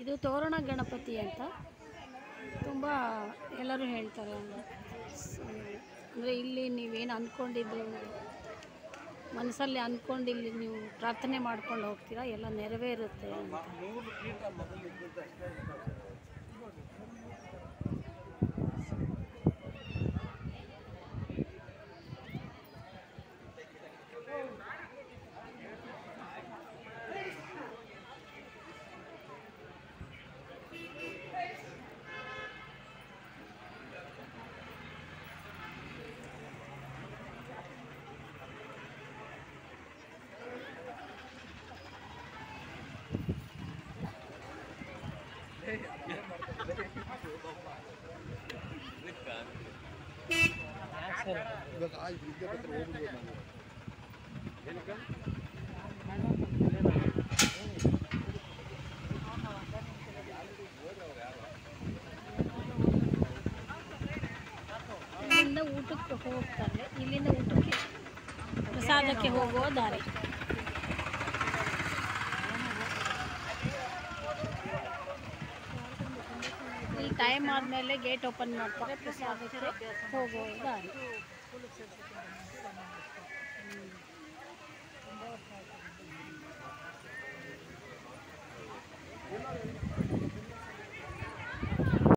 ಇದು ತೋರಣ ಗಣಪತಿ ಅಂತ ತುಂಬ ಎಲ್ಲರೂ ಹೇಳ್ತಾರೆ ಅಂದರೆ ಇಲ್ಲಿ ನೀವೇನು ಅಂದ್ಕೊಂಡಿದ್ದು ಮನಸ್ಸಲ್ಲಿ ಅಂದ್ಕೊಂಡು ಇಲ್ಲಿ ನೀವು ಪ್ರಾರ್ಥನೆ ಮಾಡ್ಕೊಂಡು ಹೋಗ್ತೀರಾ ಎಲ್ಲ ನೆರವೇರುತ್ತೆ ಅಂತ ಇವಾಗ ಆಯ್ತು ವಿದ್ಯಾಪತ್ರ ಹೋಗ್ಬಿಡ್ಬೋದು ನಾವು ಇಲ್ಲಿಂದ ಊಟಕ್ಕೆ ಹೋಗ್ತಾರೆ ಇಲ್ಲಿಂದ ಊಟಕ್ಕೆ ಪ್ರಸಾದಕ್ಕೆ ಹೋಗುವ ದಾರಿ ಈ ಟೈಮ್ ಆದಮೇಲೆ ಗೇಟ್ ಓಪನ್ ಮಾಡ್ತಾರೆ ಪ್ರಸಾದಕ್ಕೆ ಹೋಗುವ ದಾರಿ